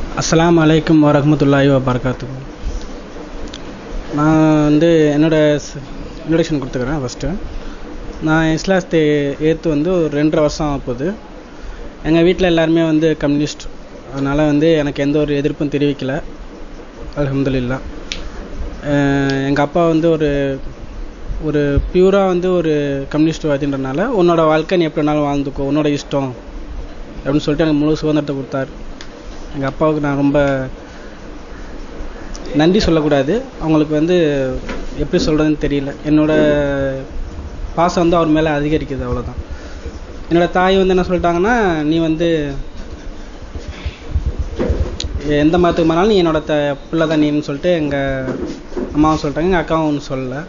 அஸ்ஸலாமு அலைக்கும் வரஹ்மத்துல்லாஹி வபரகாத்துஹு நான் வந்து என்னோட இன்ட்ரடக்ஷன் கொடுத்துக்கிறேன் ஃபஸ்ட்டு நான் இஸ்லாத்தை ஏற்று வந்து ஒரு ரெண்டரை வருஷம் ஆக போகுது எங்கள் வீட்டில் எல்லாருமே வந்து கம்யூனிஸ்ட் அதனால் வந்து எனக்கு எந்த ஒரு எதிர்ப்பும் தெரிவிக்கல அல்ஹம்துலில்லா எங்கள் அப்பா வந்து ஒரு ஒரு பியூராக வந்து ஒரு கம்யூனிஸ்ட்வாதின்றனால உன்னோட வாழ்க்கை நீ எப்படி வேணாலும் வாழ்ந்துக்கோ உன்னோட இஷ்டம் அப்படின்னு சொல்லிட்டு எனக்கு முழு சுதந்திரத்தை கொடுத்தாரு எங்கள் அப்பாவுக்கு நான் ரொம்ப நன்றி சொல்லக்கூடாது அவங்களுக்கு வந்து எப்படி சொல்கிறதுன்னு தெரியல என்னோட பாசம் வந்து அவர் மேலே அதிகரிக்குது அவ்வளோதான் என்னோட தாய் வந்து என்ன சொல்லிட்டாங்கன்னா நீ வந்து எந்த மதத்துக்கு போனாலும் நீ என்னோட த பிள்ளை தான் நீன்னு சொல்லிட்டு எங்கள் அம்மாவும் சொல்லிட்டாங்க எங்கள் அக்காவும் ஒன்றும் சொல்லலை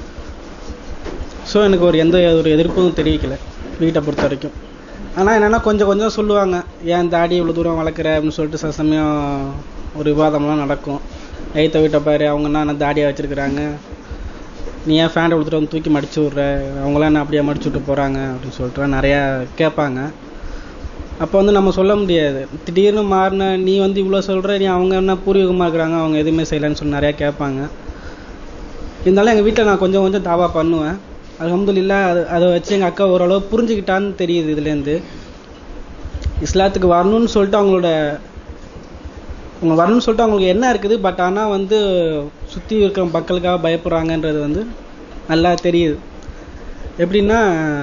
ஸோ எனக்கு ஒரு எந்த ஒரு எதிர்ப்பும் தெரிவிக்கலை வீட்டை பொறுத்த வரைக்கும் ஆனால் என்னென்னா கொஞ்சம் கொஞ்சம் சொல்லுவாங்க ஏன் தாடி இவ்வளோ தூரம் வளர்க்குற அப்படின்னு சொல்லிட்டு சில சமயம் ஒரு விவாதம்லாம் நடக்கும் எய்த்த வீட்டை பாரு அவங்க என்ன தாடியாக வச்சுருக்குறாங்க நீ ஏன் ஃபேண்டை கொடுத்துட்டு வந்து தூக்கி மடிச்சு விட்ற அவங்களாம் என்ன அப்படியே மடிச்சு விட்டு போகிறாங்க அப்படின்னு சொல்லிட்டு நிறையா கேட்பாங்க அப்போ வந்து நம்ம சொல்ல முடியாது திடீர்னு மாறின நீ வந்து இவ்வளோ சொல்கிற நீ அவங்க என்ன பூர்வீகமாக இருக்கிறாங்க அவங்க எதுவுமே செய்யலைன்னு சொல்லி நிறையா கேட்பாங்க இருந்தாலும் எங்கள் வீட்டில் நான் கொஞ்சம் கொஞ்சம் தாவா பண்ணுவேன் அலமதுல்லா அது அதை வச்சு எங்கள் அக்கா ஓரளவு புரிஞ்சுக்கிட்டான்னு தெரியுது இதுலேருந்து இஸ்லாத்துக்கு வரணும்னு சொல்லிட்டு அவங்களோட அவங்க வரணும்னு சொல்லிட்டு அவங்களுக்கு என்ன இருக்குது பட் ஆனால் வந்து சுற்றி இருக்கிற மக்களுக்காக பயப்படுறாங்கன்றது வந்து நல்லா தெரியுது எப்படின்னா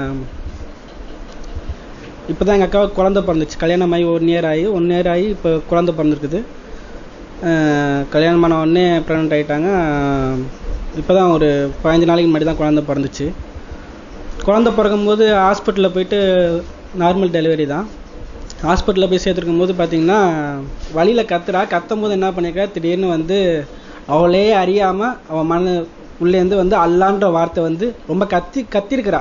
இப்போ தான் எங்கள் அக்காவுக்கு குழந்த பிறந்துச்சு கல்யாணம் ஆகி ஒன் இயர் ஆகி ஒன் இயர் ஆகி இப்போ குழந்த பிறந்திருக்குது கல்யாணம் பண்ண உடனே ப்ரெக்னென்ட் ஆகிட்டாங்க இப்போ தான் ஒரு பதினஞ்சு நாளைக்கு முன்னாடி தான் குழந்த பிறந்துச்சு குழந்த பிறக்கும்போது ஹாஸ்பிட்டலில் போயிட்டு நார்மல் டெலிவரி தான் ஹாஸ்பிட்டலில் போய் சேர்த்துருக்கும் போது பார்த்தீங்கன்னா வழியில் கத்துறா கத்தும் போது என்ன பண்ணியிருக்கா திடீர்னு வந்து அவளே அறியாமல் அவள் மன உள்ளேருந்து வந்து அல்லான்ற வார்த்தை வந்து ரொம்ப கத்தி கத்திருக்கிறா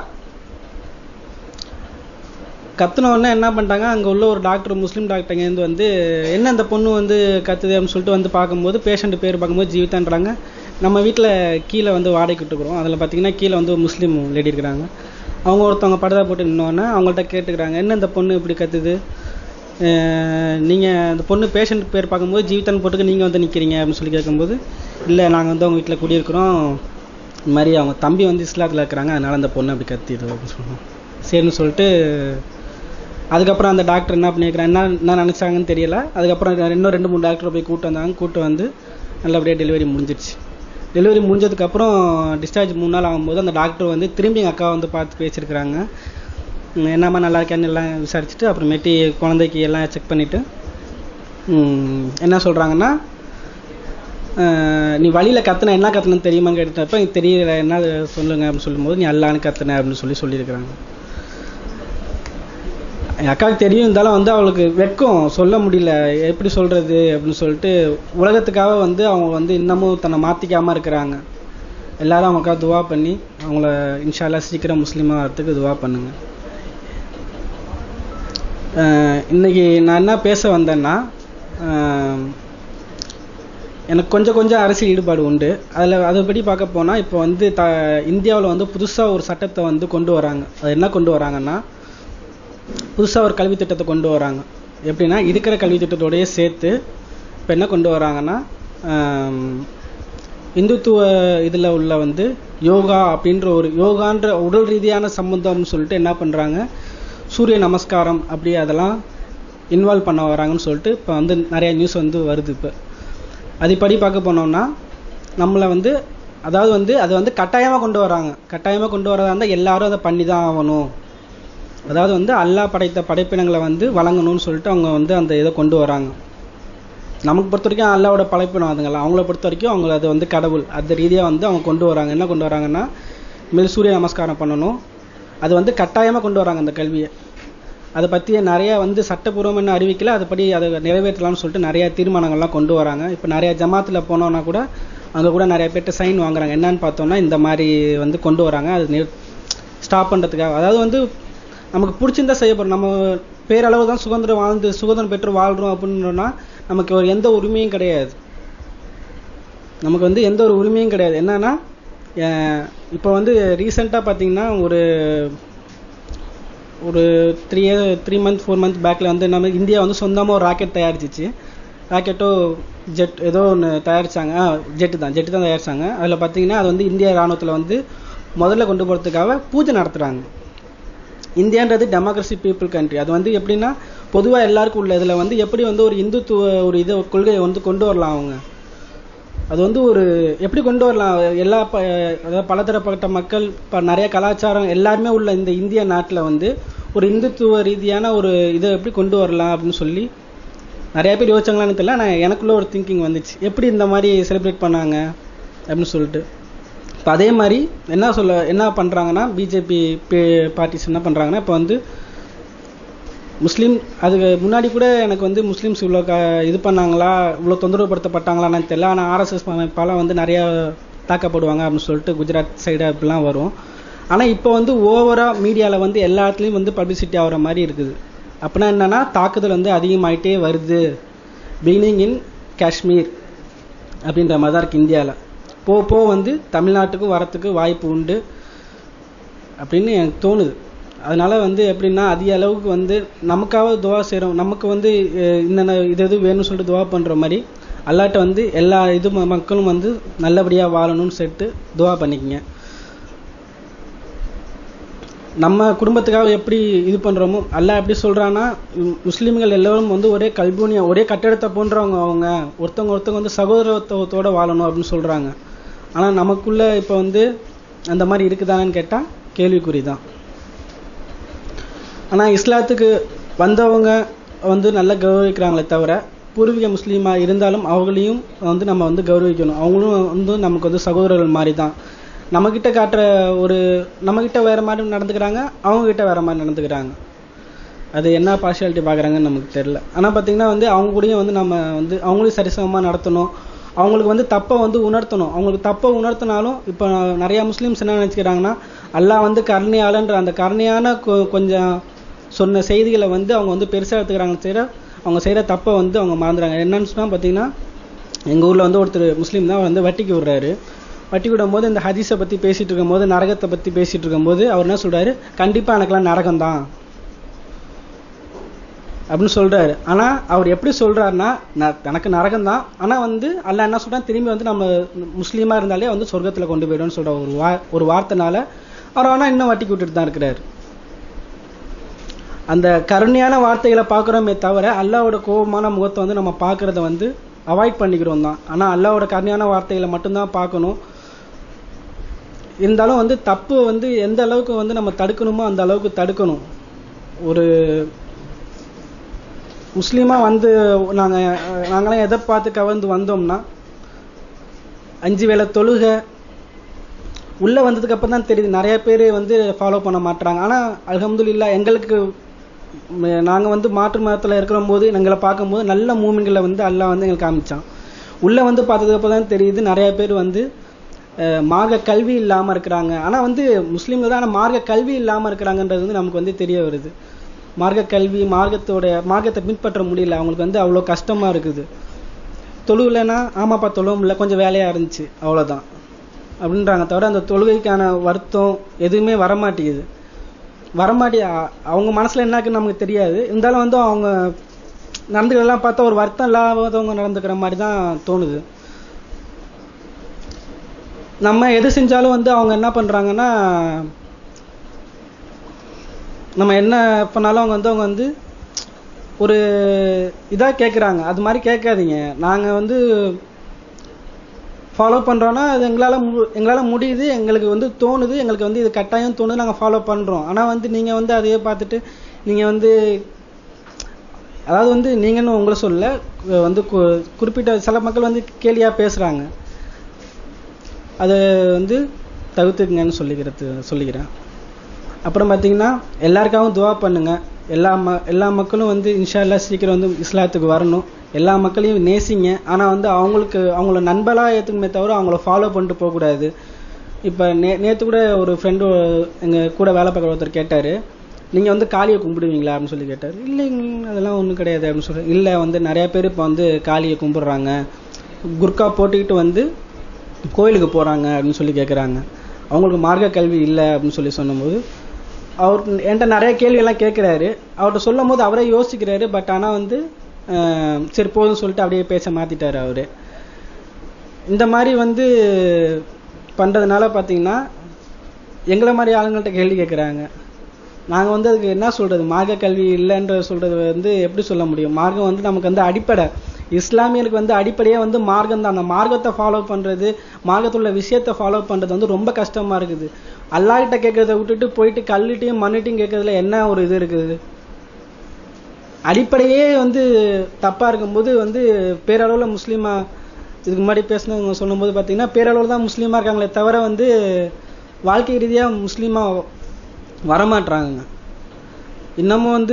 கத்துன உடனே என்ன பண்ணிட்டாங்க அங்கே உள்ள ஒரு டாக்டர் முஸ்லீம் டாக்டர்ங்கேருந்து வந்து என்ன இந்த பொண்ணு வந்து கத்துது அப்படின்னு சொல்லிட்டு வந்து பார்க்கும்போது பேஷண்ட் பேர் பார்க்கும்போது ஜீவிதான்றாங்க நம்ம வீட்டில் கீழே வந்து வாடகைக்கு விட்டுக்கிறோம் அதில் பார்த்தீங்கன்னா கீழே வந்து முஸ்லீம் லேடி இருக்கிறாங்க அவங்க ஒருத்தவங்க படுதா போட்டு நின்னோடனே அவங்கள்ட்ட கேட்டுக்கிறாங்க என்ன இந்த பொண்ணு இப்படி கத்துது நீங்கள் இந்த பொண்ணு பேஷண்ட் பேர் பார்க்கும்போது ஜீவிதான் போட்டுக்கு நீங்கள் வந்து நிற்கிறீங்க அப்படின்னு சொல்லி கேட்கும்போது இல்லை நாங்கள் வந்து அவங்க வீட்டில் குடியிருக்கிறோம் இந்த மாதிரி அவங்க தம்பி வந்து இஸ்லாத்தில் இருக்கிறாங்க அதனால் அந்த பொண்ணு அப்படி கத்திது அப்படின்னு சொன்னோம் சரின்னு சொல்லிட்டு அதுக்கப்புறம் அந்த டாக்டர் என்ன பண்ணியிருக்கிறேன் என்ன என்ன நினச்சாங்கன்னு தெரியல அதுக்கப்புறம் இன்னும் ரெண்டு மூணு டாக்டரை போய் கூப்பிட்டு வந்தாங்க கூப்பிட்டு வந்து நல்லபடியாக டெலிவரி முடிஞ்சிடுச்சு டெலிவரி முடிஞ்சதுக்கப்புறம் டிஸ்சார்ஜ் மூணு நாள் ஆகும்போது அந்த டாக்டர் வந்து திரும்பி எங்கள் அக்காவை வந்து பார்த்து பேசியிருக்கிறாங்க என்னம்மா நல்லா இருக்கேன்னு எல்லாம் விசாரிச்சுட்டு அப்புறமேட்டி குழந்தைக்கு எல்லாம் செக் பண்ணிவிட்டு என்ன சொல்கிறாங்கன்னா நீ வழியில் கத்துன என்ன கத்துனு தெரியுமான்னு கேட்டப்ப எனக்கு தெரியல என்ன சொல்லுங்க அப்படின்னு சொல்லும்போது நீ அல்லான்னு கத்துன அப்படின்னு சொல்லி சொல்லியிருக்கிறாங்க என் அக்காவுக்கு தெரியும் இருந்தாலும் வந்து அவளுக்கு வெக்கம் சொல்ல முடியல எப்படி சொல்கிறது அப்படின்னு சொல்லிட்டு உலகத்துக்காக வந்து அவங்க வந்து இன்னமும் தன்னை மாற்றிக்காமல் இருக்கிறாங்க எல்லாரும் அவங்களுக்காக துவா பண்ணி அவங்கள இன்ஷால்லா சீக்கிரம் முஸ்லீமாக வரத்துக்கு துவா பண்ணுங்க இன்னைக்கு நான் என்ன பேச வந்தேன்னா எனக்கு கொஞ்சம் கொஞ்சம் அரசியல் ஈடுபாடு உண்டு அதில் அதைப்படி பார்க்க போனால் இப்போ வந்து த இந்தியாவில் வந்து புதுசாக ஒரு சட்டத்தை வந்து கொண்டு வராங்க அது என்ன கொண்டு வராங்கன்னா புதுசாக ஒரு கல்வி திட்டத்தை கொண்டு வராங்க எப்படின்னா இருக்கிற கல்வி திட்டத்தோடய சேர்த்து இப்போ என்ன கொண்டு வராங்கன்னா இந்துத்துவ இதில் உள்ள வந்து யோகா அப்படின்ற ஒரு யோகான்ற உடல் ரீதியான சம்பந்தம்னு சொல்லிட்டு என்ன பண்ணுறாங்க சூரிய நமஸ்காரம் அப்படி அதெல்லாம் இன்வால்வ் பண்ண வராங்கன்னு சொல்லிட்டு இப்போ வந்து நிறைய நியூஸ் வந்து வருது இப்போ அதுபடி பார்க்க போனோம்னா நம்மளை வந்து அதாவது வந்து அது வந்து கட்டாயமாக கொண்டு வராங்க கட்டாயமாக கொண்டு வரதா இருந்தால் எல்லாரும் அதை பண்ணி தான் ஆகணும் அதாவது வந்து அல்லாஹ் படைத்த படைப்பினங்களை வந்து வழங்கணும்னு சொல்லிட்டு அவங்க வந்து அந்த இதை கொண்டு வராங்க நமக்கு பொறுத்த வரைக்கும் அல்லாவோட படைப்பினம் அதுங்களா அவங்கள பொறுத்த வரைக்கும் அவங்க அது வந்து கடவுள் அந்த ரீதியாக வந்து அவங்க கொண்டு வராங்க என்ன கொண்டு வராங்கன்னா மேல் சூரிய நமஸ்காரம் பண்ணணும் அது வந்து கட்டாயமாக கொண்டு வராங்க அந்த கல்வியை அதை பற்றி நிறைய வந்து சட்டப்பூர்வம் என்ன அறிவிக்கல அதுபடி அதை நிறைவேற்றலாம்னு சொல்லிட்டு நிறைய தீர்மானங்கள்லாம் கொண்டு வராங்க இப்போ நிறைய ஜமாத்தில் போனோன்னா கூட அங்கே கூட நிறைய பேர்ட்ட சைன் வாங்குறாங்க என்னன்னு பார்த்தோம்னா இந்த மாதிரி வந்து கொண்டு வராங்க அது ஸ்டாப் பண்ணுறதுக்காக அதாவது வந்து நமக்கு பிடிச்சிருந்தா செய்யப்படும் நம்ம பேரளவு தான் சுதந்திரம் வாழ்ந்து சுதந்திரம் பெற்று வாழ்கிறோம் அப்படின்னா நமக்கு ஒரு எந்த உரிமையும் கிடையாது நமக்கு வந்து எந்த ஒரு உரிமையும் கிடையாது என்னன்னா இப்போ வந்து ரீசெண்டாக பார்த்தீங்கன்னா ஒரு ஒரு three three month four month பேக்கில் வந்து நம்ம இந்தியா வந்து சொந்தமாக ஒரு ராக்கெட் தயாரிச்சிச்சு ராக்கெட்டோ ஜெட் ஏதோ ஒன்று தயாரிச்சாங்க ஜெட்டு தான் ஜெட்டு தான் தயாரிச்சாங்க அதில் பார்த்தீங்கன்னா அது வந்து இந்திய ராணுவத்தில் வந்து முதல்ல கொண்டு போகிறதுக்காக பூஜை நடத்துகிறாங்க இந்தியான்றது டெமோக்ரஸி பீப்புள் கண்ட்ரி அது வந்து எப்படின்னா பொதுவாக எல்லாருக்கும் உள்ள இதில் வந்து எப்படி வந்து ஒரு இந்துத்துவ ஒரு இதை கொள்கையை வந்து கொண்டு வரலாம் அவங்க அது வந்து ஒரு எப்படி கொண்டு வரலாம் எல்லா ப அதாவது பலதரப்பட்ட மக்கள் இப்போ நிறைய கலாச்சாரம் எல்லாருமே உள்ள இந்த இந்திய நாட்டில் வந்து ஒரு இந்துத்துவ ரீதியான ஒரு இதை எப்படி கொண்டு வரலாம் அப்படின்னு சொல்லி நிறைய பேர் யோசிச்சாங்களான்னு தெரியல ஆனால் எனக்குள்ள ஒரு திங்கிங் வந்துச்சு எப்படி இந்த மாதிரி செலிப்ரேட் பண்ணாங்க அப்படின்னு சொல்லிட்டு இப்போ அதே மாதிரி என்ன சொல்ல என்ன பண்ணுறாங்கன்னா பிஜேபி பார்ட்டிஸ் என்ன பண்ணுறாங்கன்னா இப்போ வந்து முஸ்லீம் அதுக்கு முன்னாடி கூட எனக்கு வந்து முஸ்லீம்ஸ் இவ்வளோ க இது பண்ணாங்களா இவ்வளோ தொந்தரவுப்படுத்தப்பட்டாங்களான்னு தெரியல ஆனால் ஆர்எஸ்எஸ் அமைப்பால் வந்து நிறையா தாக்கப்படுவாங்க அப்படின்னு சொல்லிட்டு குஜராத் சைடு அப்படிலாம் வரும் ஆனால் இப்போ வந்து ஓவராக மீடியாவில் வந்து எல்லா இடத்துலையும் வந்து பப்ளிசிட்டி ஆகிற மாதிரி இருக்குது அப்படின்னா என்னென்னா தாக்குதல் வந்து அதிகமாயிட்டே வருது பிகினிங் இன் காஷ்மீர் அப்படின்ற மாதிரி தான் இருக்குது இந்தியாவில் போக போக வந்து தமிழ்நாட்டுக்கும் வரத்துக்கு வாய்ப்பு உண்டு அப்படின்னு எனக்கு தோணுது அதனால வந்து எப்படின்னா அதிக அளவுக்கு வந்து நமக்காக துவா செய்கிறோம் நமக்கு வந்து அஹ், இன்னென்ன இது எது வேணும்னு சொல்லிட்டு துவா பண்ணுற மாதிரி அல்லாட்ட வந்து எல்லா இது ம- மக்களும் வந்து நல்லபடியாக வாழணும்னு சொல்லிட்டு துவா பண்ணிக்கங்க நம்ம குடும்பத்துக்காக எப்படி இது பண்ணுறோமோ அல்லாஹ் எப்படி சொல்கிறான்னா முஸ்லீம்கள் எல்லோரும் வந்து ஒரே கல்பூனியா ஒரே கட்டடத்தை போன்றவங்க அவங்க ஒருத்தவங்க ஒருத்தவங்க வந்து சகோதரத்துவத்தோட வாழணும் அப்படின்னு சொல்கிறாங்க ஆனால் நமக்குள்ள இப்போ வந்து அந்த மாதிரி இருக்குதானு கேட்டால் கேள்விக்குறி தான் ஆனால் இஸ்லாத்துக்கு வந்தவங்க வந்து நல்லா கௌரவிக்கிறாங்களே தவிர பூர்வீக முஸ்லீமாக இருந்தாலும் அவங்களையும் வந்து நம்ம வந்து கௌரவிக்கணும் அவங்களும் வந்து நமக்கு வந்து சகோதரர்கள் மாதிரி தான் நம்மக்கிட்ட காட்டுற ஒரு நம்மக்கிட்ட வேறு மாதிரி நடந்துக்கிறாங்க அவங்கக்கிட்ட வேறு மாதிரி நடந்துக்கிறாங்க அது என்ன பார்ஷியாலிட்டி பார்க்குறாங்கன்னு நமக்கு தெரில ஆனால் பார்த்தீங்கன்னா வந்து அவங்க கூடயும் வந்து நம்ம வந்து அவங்களையும் சரிசமமாக நடத்தணும் அவங்களுக்கு வந்து தப்பை வந்து உணர்த்தணும் அவங்களுக்கு தப்பை உணர்த்தினாலும் இப்போ நிறையா முஸ்லீம்ஸ் என்ன நினச்சிக்கிறாங்கன்னா அல்லாஹ் வந்து கருணையாளன்ற அந்த கருணையான கொ- கொஞ்சம் சொன்ன செய்திகளை வந்து அவங்க வந்து பெருசாக எடுத்துக்கிறாங்க செய்கிற அவங்க செய்கிற தப்பை வந்து அவங்க மறந்துடுறாங்க என்னன்னு சொன்னால் பார்த்தீங்கன்னா எங்கள் ஊரில் வந்து ஒருத்தர் முஸ்லீம் தான் வந்து வட்டிக்கு விடுறாரு வட்டி விடும் போது இந்த ஹதீஸை பற்றி பேசிகிட்டு இருக்கும்போது நரகத்தை பற்றி பேசிகிட்டு இருக்கும்போது அவர் என்ன சொல்கிறாரு கண்டிப்பாக எனக்கெல்லாம் நரகம் தான் அப்படின்னு சொல்றாரு ஆனா அவர் எப்படி சொல்றாருன்னா நான் எனக்கு நரகம் தான் ஆனா வந்து அல்லாஹ் என்ன சொல்றான் திரும்பி வந்து நம்ம முஸ்லீமா இருந்தாலே வந்து சொர்க்கத்துல கொண்டு போயிடும்னு சொல்ற ஒரு வா ஒரு வார்த்தைனால அவர் ஆனா இன்னும் வட்டி விட்டுட்டு தான் இருக்கிறாரு அந்த கருணையான வார்த்தைகளை பார்க்குறோமே தவிர அல்லாவோட கோபமான முகத்தை வந்து நம்ம பார்க்கறத வந்து அவாய்ட் பண்ணிக்கிறோம் தான் ஆனால் அல்லாவோட கருணையான வார்த்தைகளை மட்டும்தான் பார்க்கணும் இருந்தாலும் வந்து தப்பு வந்து எந்த அளவுக்கு வந்து நம்ம தடுக்கணுமோ அந்த அளவுக்கு தடுக்கணும் ஒரு முஸ்லீமா வந்து நாங்கள் நாங்களாம் எதை பார்த்து கவர்ந்து வந்தோம்னா அஞ்சு வேளை தொழுகை உள்ளே வந்ததுக்கு அப்புறம் தான் தெரியுது நிறைய பேர் வந்து ஃபாலோ பண்ண மாட்றாங்க ஆனால் அல்ஹம்துலில்லாஹ் எங்களுக்கு நாங்கள் வந்து மாற்று மதத்தில் இருக்கிற போது எங்களை பார்க்கும்போது நல்ல மூமெண்ட்களை வந்து அல்லாஹ் வந்து எங்களுக்கு காமிச்சான் உள்ளே வந்து பார்த்ததுக்கு அப்புறம் தான் தெரியுது நிறைய பேர் வந்து அஹ், மார்க்க கல்வி இல்லாமல் இருக்கிறாங்க ஆனால் வந்து முஸ்லீம்கள் தான் ஆனால் மார்க்க கல்வி இல்லாமல் இருக்கிறாங்கன்றது வந்து நமக்கு வந்து தெரிய வருது மார்க்க கல்வி மார்க்கத்தோட மார்க்கத்தை பின்பற்ற முடியல அவங்களுக்கு வந்து அவ்வளோ கஷ்டமாக இருக்குது தொழுவில்னா ஆமாப்பா தொழுவும் இல்லை கொஞ்சம் வேலையாக இருந்துச்சு அவ்வளோதான் அப்படின்றாங்க தவிர அந்த தொழுகைக்கான வருத்தம் எதுவுமே வரமாட்டேங்குது வரமாட்டி அ- அவங்க மனசில் என்னக்குன்னு நமக்கு தெரியாது இருந்தாலும் வந்து அவங்க நடந்துக்கிறதெல்லாம் பார்த்தா ஒரு வருத்தம் இல்லாதவங்க நடந்துக்கிற மாதிரி தான் தோணுது நம்ம எது செஞ்சாலும் வந்து அவங்க என்ன பண்ணுறாங்கன்னா நம்ம என்ன பண்ணாலும் அவங்க வந்து அவங்க வந்து ஒரு இதாக கேட்குறாங்க அது மாதிரி கேட்காதீங்க நாங்கள் வந்து ஃபாலோ பண்ணுறோன்னா அது எங்களால் மு எங்களால் முடியுது எங்களுக்கு வந்து தோணுது எங்களுக்கு வந்து இது கட்டாயம் தோணுது நாங்கள் ஃபாலோ பண்ணுறோம் ஆனால் வந்து நீங்கள் வந்து அதையே பார்த்துட்டு நீங்கள் வந்து அதாவது வந்து நீங்கன்னு உங்களை சொல்ல கு- வந்து கு- குறிப்பிட்ட சில மக்கள் வந்து கேலியாக பேசுகிறாங்க அதை வந்து தவிர்த்துக்குங்கன்னு சொல்லிக்கிறது சொல்லிக்கிறேன் அப்புறம் பார்த்தீங்கன்னா எல்லாருக்காகவும் துவா பண்ணுங்க எல்லா ம எல்லா மக்களும் வந்து இன்ஷா அல்லாஹ் சீக்கிரம் வந்து இஸ்லாத்துக்கு வரணும் எல்லா மக்களையும் நேசிங்க ஆனால் வந்து அவங்களுக்கு அவங்கள நண்பலாக ஏற்றுக்குமே தவிர அவங்கள ஃபாலோ பண்ணிட்டு போகக்கூடாது இப்போ நே நேற்று கூட ஒரு ஃப்ரெண்டு எங்கள் கூட வேலை பார்க்குற ஒருத்தர் கேட்டார் நீங்கள் வந்து காளியை கும்பிடுவீங்களா அப்படின்னு சொல்லி கேட்டார் இல்லைங்க அதெல்லாம் ஒன்றும் கிடையாது அப்படின்னு சொல்லி இல்லை வந்து நிறைய பேர் இப்போ வந்து காளியை கும்பிடுறாங்க குர்கா போட்டுக்கிட்டு வந்து கோயிலுக்கு போகிறாங்க அப்படின்னு சொல்லி கேட்குறாங்க அவங்களுக்கு மார்க்க கல்வி இல்லை அப்படின்னு சொல்லி சொன்னபோது அவர் என்கிட்ட நிறைய கேள்வியெல்லாம் கேட்குறாரு அவர்கிட்ட சொல்லும் போது அவரே யோசிக்கிறாரு பட் ஆனால் வந்து அஹ், சரி போதும்னு சொல்லிட்டு அப்படியே பேச்ச மாத்திட்டாரு அவரு இந்த மாதிரி வந்து பண்றதுனால பார்த்தீங்கன்னா எங்களை மாதிரி ஆளுங்கள்ட்ட கேள்வி கேட்குறாங்க நாங்கள் வந்து அதுக்கு என்ன சொல்றது மார்க்க கல்வி இல்லைன்ற சொல்றது வந்து எப்படி சொல்ல முடியும் மார்க்கம் வந்து நமக்கு வந்து அடிப்படை இஸ்லாமியருக்கு வந்து அடிப்படையே வந்து மார்க்கம் தான் அந்த மார்க்கத்தை ஃபாலோ பண்றது மார்க்கத்தில் உள்ள விஷயத்தை ஃபாலோ பண்றது வந்து ரொம்ப கஷ்டமா இருக்குது அல்லாஹ்கிட்ட கேட்கறத விட்டுட்டு போயிட்டு கல்லுட்டையும் மண்ணுட்டையும் கேட்கறதுல என்ன ஒரு இது இருக்குது அடிப்படையே வந்து தப்பா இருக்கும்போது வந்து பேரளவுல முஸ்லீமா இதுக்கு முன்னாடி பேசினவங்க சொல்லும்போது பார்த்தீங்கன்னா பேரளவில் தான் முஸ்லீமா இருக்காங்களே தவிர வந்து வாழ்க்கை ரீதியா முஸ்லீமா வரமாட்றாங்க இன்னமும் வந்து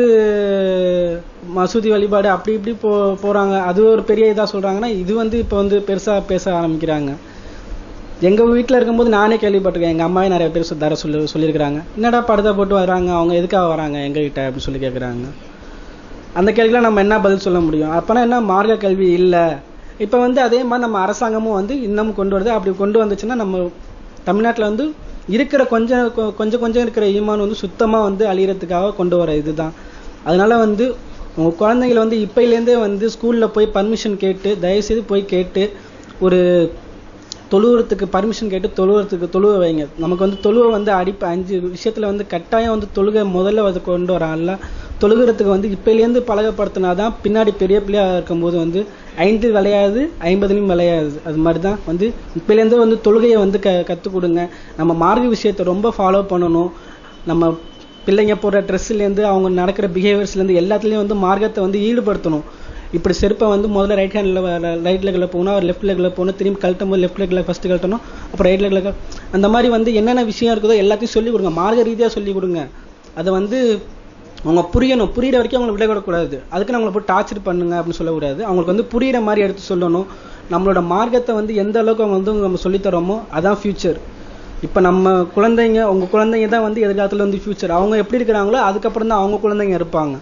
மசூதி வழிபாடு அப்படி இப்படி போ போறாங்க அது ஒரு பெரிய இதா சொல்றாங்கன்னா இது வந்து இப்போ வந்து பெருசா பேச ஆரம்பிக்கிறாங்க எங்க வீட்ல இருக்கும்போது நானே கேள்விப்பட்டிருக்கேன் எங்க அம்மாவே நிறைய பேர் சொ- தர சொல்லி சொல்லியிருக்கிறாங்க என்னடா படுதா போட்டு வராங்க அவங்க எதுக்காக வராங்க எங்க கிட்ட அப்படின்னு சொல்லி கேக்குறாங்க அந்த கேள்விக்கெல்லாம் நம்ம என்ன பதில் சொல்ல முடியும் அப்பனா என்ன மார்க்க கல்வி இல்ல இப்ப வந்து அதே மாதிரி நம்ம அரசாங்கமும் வந்து இன்னமும் கொண்டு வருது அப்படி கொண்டு வந்துச்சுன்னா நம்ம தமிழ்நாட்டுல வந்து இருக்கிற கொஞ்சம் கொ- கொஞ்சம் கொஞ்சம் இருக்கிற ஈமான் வந்து சுத்தமா வந்து அழியறதுக்காக கொண்டு வர இதுதான் அதனால வந்து உங்க குழந்தைங்களை வந்து இப்பையிலேருந்தே வந்து ஸ்கூல்ல போய் பர்மிஷன் கேட்டு தயவுசெய்து போய் கேட்டு ஒரு தொழுவுறதுக்கு பர்மிஷன் கேட்டு தொழுவுறதுக்கு தொழுவ வைங்க நமக்கு வந்து தொழுவை வந்து அடிப்ப அஞ்சு விஷயத்துல வந்து கட்டாயம் வந்து தொழுகை முதல்ல வந்து கொண்டு வரான்ல தொழுகிறதுக்கு வந்து இப்பையிலேருந்து பழகப்படுத்தினாதான் பின்னாடி பெரிய பிள்ளையா இருக்கும்போது வந்து ஐந்து விளையாது ஐம்பதுலையும் விளையாது அது மாதிரி தான் வந்து இப்பையிலேருந்து வந்து தொழுகையை வந்து க கற்றுக் கொடுங்க நம்ம மார்க்க விஷயத்தை ரொம்ப ஃபாலோ பண்ணணும் நம்ம பிள்ளைங்க போடுற ட்ரெஸ்லேருந்து அவங்க நடக்கிற பிஹேவியர்ஸ்லேருந்து எல்லாத்துலேயும் வந்து மார்க்கத்தை வந்து ஈடுபடுத்தணும் இப்படி செருப்பை வந்து முதல்ல ரைட் ஹேண்டில் ரைட் லெக்கில் போகணும் அவர் லெஃப்ட் லெக்கில் போகணும் திரும்பி கழட்டும் போது லெஃப்ட் லெக்கில் ஃபஸ்ட்டு கழட்டணும் அப்புறம் ரைட் லெக்கில் அந்த மாதிரி வந்து என்னென்ன விஷயம் இருக்குதோ எல்லாத்தையும் சொல்லிக் கொடுங்க மார்க்க ரீதியாக சொல்லிக் கொடுங்க அதை வந்து அவங்க புரியணும் புரியுற வரைக்கும் அவங்களை விடக்கூடாது அதுக்கு நம்மளை போய் டார்ச்சர் பண்ணுங்க அப்படின்னு சொல்லக்கூடாது அவங்களுக்கு வந்து புரியுற மாதிரி எடுத்து சொல்லணும் நம்மளோட மார்க்கத்தை வந்து எந்த அளவுக்கு அவங்க வந்து நம்ம சொல்லித் தரோமோ அதான் ஃபியூச்சர் இப்போ நம்ம குழந்தைங்க உங்க குழந்தைங்க தான் வந்து எதிர்காலத்துல வந்து ஃபியூச்சர் அவங்க எப்படி இருக்கிறாங்களோ அதுக்கப்புறம் தான் அவங்க குழந்தைங்க இருப்பாங்க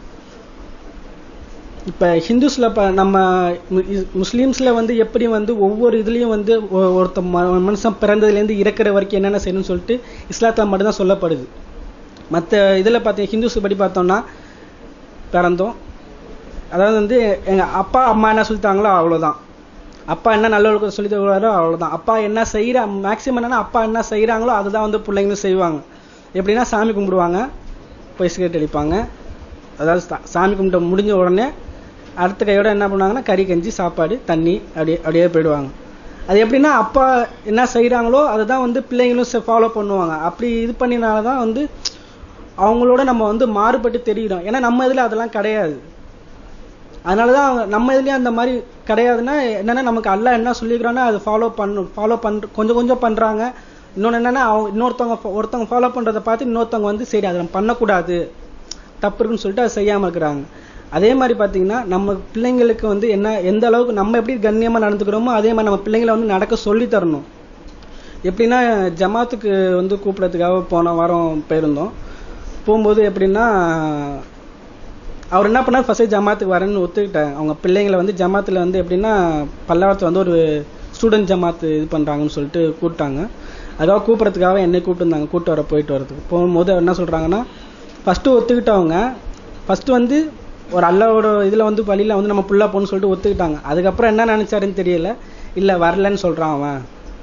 இப்ப ஹிந்துஸ்ல இப்ப நம்ம மு- இஸ்- முஸ்லிம்ஸ்ல வந்து எப்படி வந்து ஒவ்வொரு இதுலயும் வந்து ஒ- ஒருத்த ம- மனுஷன் பிறந்ததுல இருந்து இறக்குற வரைக்கும் என்னென்ன செய்யணும்னு சொல்லிட்டு இஸ்லாத்துல மட்டும்தான் சொல்லப்படுது மத்த இதுல பார்த்தீங்க ஹிந்துஸ் படி பார்த்தோம்னா பிறந்தோம் அதாவது வந்து எங்க அப்பா அம்மா என்ன சொல்லித்தாங்களோ அவ்வளவுதான் அப்பா என்ன நல்ல ஒழுக்கம் சொல்லி தருவாரோ அவ்வளவுதான் அப்பா என்ன செய்யற மேக்சிமம் என்னன்னா அப்பா என்ன செய்யறாங்களோ அதுதான் வந்து பிள்ளைங்களும் செய்வாங்க எப்படின்னா சாமி கும்பிடுவாங்க போய் சிகரெட் அடிப்பாங்க அதாவது சா- சாமி கும்பிட்டு முடிஞ்ச உடனே அடுத்த கையோட என்ன பண்ணுவாங்கன்னா கறி கஞ்சி சாப்பாடு தண்ணி அப்படியே அப்படியே போயிடுவாங்க அது எப்படின்னா அப்பா என்ன செய்றாங்களோ அதை தான் வந்து பிள்ளைங்களும் ஃபாலோ பண்ணுவாங்க அப்படி இது பண்ணினால தான் வந்து அவங்களோட நம்ம வந்து மாறுபட்டு தெரியிறோம் ஏன்னா நம்ம இதுல அதெல்லாம் கிடையாது அதனாலதான் அவங்க நம்ம இதுலயும் அந்த மாதிரி கிடையாதுன்னா என்னன்னா நமக்கு அல்லாஹ் என்ன சொல்லிக்கிறானோ அதை ஃபாலோ பண்ணும் ஃபாலோ பண்ற கொஞ்சம் கொஞ்சம் பண்றாங்க இன்னொன்னு என்னன்னா அவங்க இன்னொருத்தவங்க fo- ஒருத்தவங்க ஃபாலோ பண்றதை பார்த்து இன்னொருத்தவங்க வந்து சரி அதை நம்ம பண்ணக்கூடாது தப்பு இருக்குன்னு சொல்லிட்டு அதை செய்யாம இருக்கிறாங்க அதே மாதிரி பாத்தீங்கன்னா நம்ம பிள்ளைங்களுக்கு வந்து என்ன எந்த அளவுக்கு நம்ம எப்படி கண்ணியமா நடந்துக்கிறோமோ அதே மாதிரி நம்ம பிள்ளைங்களை வந்து நடக்க சொல்லி தரணும் எப்படின்னா ஜமாத்துக்கு வந்து கூப்பிடறதுக்காக போன வாரம் போயிருந்தோம் போகும்போது எப்படின்னா அவர் என்ன பண்ணார் ஃபர்ஸ்ட் ஜமாத்துக்கு வரேன்னு ஒத்துக்கிட்டாங்க அவங்க பிள்ளைங்களை வந்து ஜமாத்துல வந்து எப்படின்னா பல்லாவரத்தில் வந்து ஒரு ஸ்டூடெண்ட் ஜமாத்து இது பண்றாங்கன்னு சொல்லிட்டு கூப்பிட்டாங்க அதுக்காக கூப்பிட்றதுக்காக என்னை கூப்பிட்டுருந்தாங்க கூப்பிட்டு வர போயிட்டு வரதுக்கு போகும்போது அவர் என்ன சொல்றாங்கன்னா ஃபர்ஸ்ட் ஒத்துக்கிட்டவங்க ஃபர்ஸ்ட் வந்து ஒரு அல்லாவோட இதுல வந்து வழியில வந்து நம்ம புள்ளா போன்னு சொல்லிட்டு ஒத்துக்கிட்டாங்க அதுக்கப்புறம் என்ன நினைச்சாருன்னு தெரியல இல்ல வரலன்னு சொல்றான் அவன்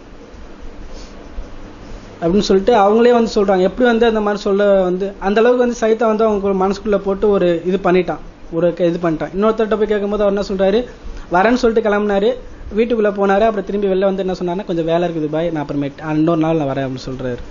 அப்படின்னு சொல்லிட்டு அவங்களே வந்து சொல்றாங்க எப்படி வந்து அந்த மாதிரி சொல்ல வந்து அந்த அளவுக்கு வந்து சைத்தா வந்து அவங்க மனசுக்குள்ள போட்டு ஒரு இது பண்ணிட்டான் ஒரு க- இது பண்ணிட்டான் இன்னொருத்தர்ட்ட போய் கேட்கும்போது அவர் என்ன சொல்றாரு வரேன்னு சொல்லிட்டு கிளம்புனாரு வீட்டுக்குள்ள போனாரு அப்புறம் திரும்பி வெளில வந்து என்ன சொன்னாருன்னா கொஞ்சம் வேலை இருக்குது பாய் நான் அப்புறமேட்டு இன்னொரு நாள் நான் வரேன் அப்படின்னு சொல்றாரு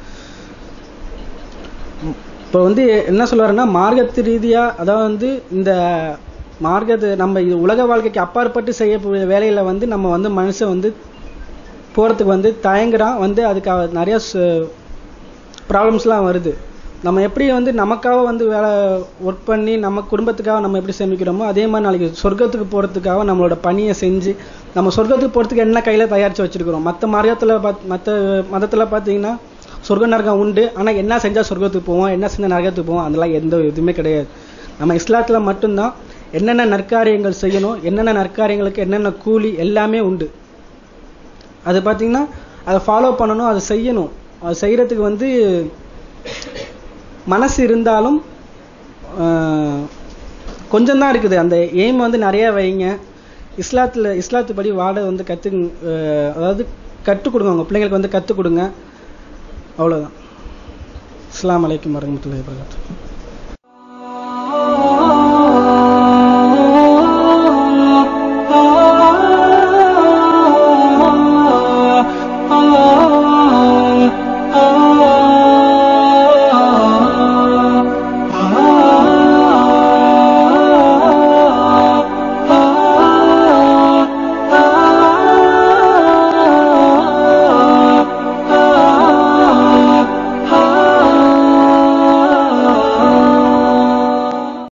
இப்போ வந்து என்ன சொல்லுவாருன்னா மார்க்கத்து ரீதியா அதாவது வந்து இந்த மார்க்கத்து நம்ம இது உலக வாழ்க்கைக்கு அப்பாற்பட்டு செய்யக்கூடிய வேலையில வந்து நம்ம வந்து மனுஷன் வந்து போறதுக்கு வந்து தயங்குறான் வந்து அதுக்கு அவ- நிறைய ப்ராப்ளம்ஸ்லாம் வருது நம்ம எப்படி வந்து நமக்காக வந்து வேலை ஒர்க் பண்ணி நம்ம குடும்பத்துக்காக நம்ம எப்படி சேமிக்கிறோமோ அதே மாதிரி நாளைக்கு சொர்க்கத்துக்கு போறதுக்காக நம்மளோட பணியை செஞ்சு நம்ம சொர்க்கத்துக்கு போறதுக்கு என்ன கையில தயாரிச்சு வச்சிருக்கிறோம் மற்ற மார்க்கத்துல பாத்- மத்த மதத்துல பாத்தீங்கன்னா சொர்க்க நரகம் உண்டு ஆனா என்ன செஞ்சா சொர்க்கத்துக்கு போவோம் என்ன செஞ்சா நரகத்துக்கு போவோம் அதெல்லாம் எந்த எதுவுமே கிடையாது நம்ம இஸ்லாத்துல மட்டும்தான் என்னென்ன நற்காரியங்கள் செய்யணும் என்னென்ன நற்காரியங்களுக்கு என்னென்ன கூலி எல்லாமே உண்டு அது பாத்தீங்கன்னா அதை ஃபாலோ பண்ணணும் அதை செய்யணும் அது செய்யறதுக்கு வந்து மனசு இருந்தாலும் ஆஹ், கொஞ்சம் தான் இருக்குது அந்த எய்ம் வந்து நிறைய வைங்க இஸ்லாத்தில் இஸ்லாத்து படி வாழ வந்து கற்று அதாவது கற்றுக் கொடுங்க உங்கள் பிள்ளைங்களுக்கு வந்து கற்றுக் கொடுங்க அவ்வளோதான் அஸ்ஸலாமு அலைக்கும் வரமத்துல்லாஹி வபரகாத்துஹு